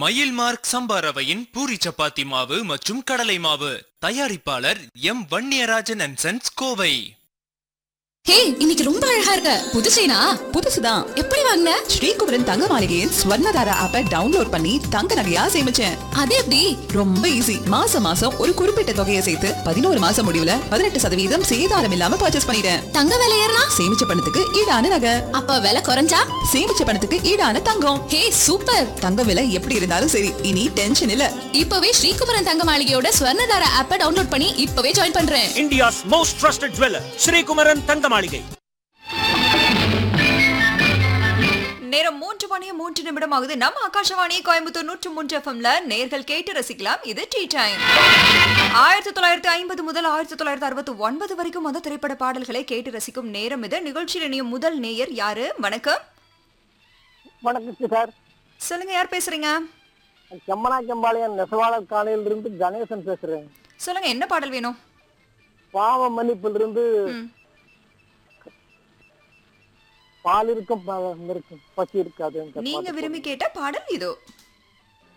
மயில் மார்க் சம்பா ரவையின் பூரி சப்பாத்தி மாவு மற்றும் கடலை மாவு தயாரிப்பாளர் M Vanniyarajan and sons Kovai hey இன்னைக்கு ரொம்ப அழகா இருக்க புது செயினா புதுசுதான் எப்படி வாங்கின ஸ்ரீகுமரன் தங்க மாளிகையின் ஸ்வர்ணதாரா ஆப்பை டவுன்லோட் பண்ணி தங்க நகையா சேமிச்சேன் அது எப்படி ரொம்ப ஈஸி மாசம் மாசம் ஒரு குறிப்பிட்ட தொகையை சேர்த்து பதினோரு மாசம் முடிவுல பதினெட்டு சதவீதம் சேதாரம் இல்லாம பர்ச்சேஸ் பண்ணிட்டேன் தங்க விலை ஏறினா சேமிச்ச பணத்துக்கு ஈடான நகை அப்ப விலை குறைஞ்சா சேமிச்ச பணத்துக்கு ஈடான தங்கம் ஹே சூப்பர் தங்க விலை எப்படி இருந்தாலும் சரி இனி டென்ஷன் இல்ல இப்பவே ஸ்ரீகுமரன் தங்க மாளிகையோட ஸ்வர்ணதார ஆப்பை டவுன்லோட் பண்ணி இப்பவே ஜாயின் பண்றேன் India's most trusted jeweler, Sri Kumaran Tangamalige. நேரம் மூன்று மணி மூன்று நிமிடம் ஆகுது நம்ம ஆகாஷவாணி கோயம்புத்தூர் நூற்று மூன்று எஃப்எம்ல நேர்கள் கேட்டு ரசிக்கலாம் இது டீ டைம் ஆயிரத்தி தொள்ளாயிரத்தி ஐம்பது முதல் ஆயிரத்தி தொள்ளாயிரத்தி அறுபத்தி ஒன்பது வரைக்கும் அந்த திரைப்பட பாடல்களை கேட்டு ரசிக்கும் நேரம் இது நிகழ்ச்சியில் இணையும் முதல் நேயர் யாரு வணக்கம் வணக்கம் சார் சொல்லுங்க யார் பேசுறீங்க செம்மனாக்கம்பாளையம் நெசவாளர் காலையில இருந்து கணேசன் பேசுறேன் சொல்லுங்க என்ன பாடல் வேணும் பாவ மன்னிப்பில் இருந்து பால் இருக்கும் பழம் இருக்கும் பசி இருக்காது நீங்க விரும்பி கேட்ட பாடல் இதோ